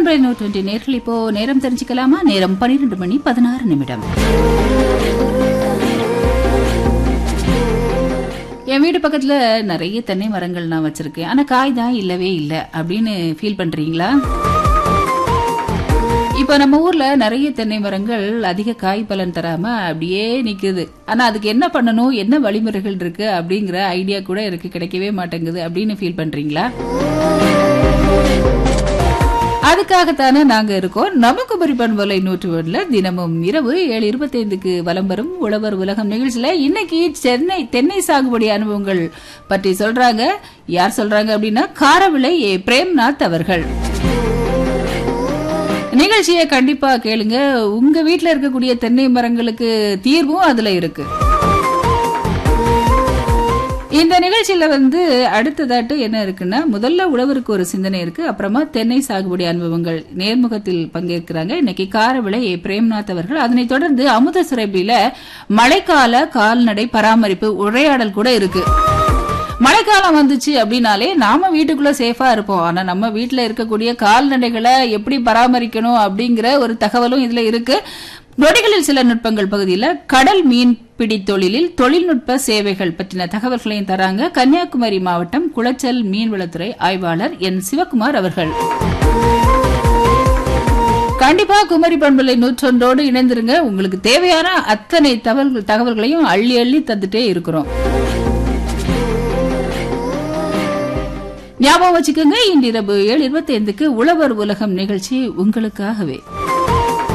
பண்பலை நூறு டுவெண்ட்டி நேர்கள் இப்போ நேரம் தெரிஞ்சுக்கலாமா நேரம் பன்னிரெண்டு மணி பதினாறு நிமிடம் என் வீடு பக்கத்துல நிறைய தென்னை மரங்கள் நான் வச்சிருக்கேன் ஆனா காய் தான் இல்லவே இல்லை அப்படின்னு ஃபீல் பண்றீங்களா இப்ப நம்ம ஊர்ல நிறைய தென்னை மரங்கள் அதிக காய் பலன் தராம அப்படியே நிக்குது ஆனா அதுக்கு என்ன பண்ணணும் என்ன வழிமுறைகள் இருக்கு அப்படிங்கிற ஐடியா கூட எனக்கு கிடைக்கவே மாட்டேங்குது அப்படின்னு ஃபீல் பண்றீங்களா அதுக்காகத்தானே நாங்க இருக்கோம் நமக்குமரி பண்பலை நூற்று ஒன்றுல தினமும் இரவு ஏழு இருபத்தைந்துக்கு வலம் வரும் உழவர் உலகம் நிகழ்ச்சியில இன்னைக்கு சென்னை தென்னை சாகுபடி அனுபவங்கள் பற்றி சொல்றாங்க யார் சொல்றாங்க அப்படின்னா காரவிளை ஏ பிரேம்நாத் அவர்கள் நிகழ்ச்சியை கண்டிப்பா கேளுங்க உங்க வீட்ல இருக்கக்கூடிய தென்னை மரங்களுக்கு தீர்வும் அதுல இருக்கு இந்த நிகழ்ச்சியில வந்து அடுத்ததாட்டு என்ன இருக்குன்னா முதல்ல உழவருக்கு ஒரு சிந்தனை இருக்கு அப்புறமா தென்னை சாகுபடி அனுபவங்கள் நேர்முகத்தில் பங்கேற்கிறாங்க இன்னைக்கு காரவிளை ஏ பிரேம்நாத் அவர்கள் அதனைத் தொடர்ந்து அமுத சுரபியில மழைக்கால கால்நடை பராமரிப்பு உரையாடல் கூட இருக்கு மழைக்காலம் வந்துச்சு அப்படின்னாலே நாம வீட்டுக்குள்ள சேஃபா இருப்போம் ஆனா நம்ம வீட்டுல இருக்கக்கூடிய கால்நடைகளை எப்படி பராமரிக்கணும் அப்படிங்கிற ஒரு தகவலும் இதுல இருக்கு நொடிகளில் சில நுட்பங்கள் பகுதியில் கடல் மீன் பிடி தொழிலில் தொழில்நுட்ப சேவைகள் பற்றின தகவல்களையும் தராங்க கன்னியாகுமரி மாவட்டம் குளச்சல் மீன்வளத்துறை ஆய்வாளர் என் சிவகுமார் அவர்கள் கண்டிப்பா குமரி பண்பலை நூற்றொன்றோடு இணைந்திருங்க உங்களுக்கு தேவையான அத்தனை தகவல் தகவல்களையும் அள்ளி அள்ளி தந்துட்டே இருக்கிறோம் ஞாபகம் வச்சுக்கோங்க இன்றிரவு ஏழு இருபத்தி ஐந்துக்கு உழவர் உலகம் நிகழ்ச்சி உங்களுக்காகவே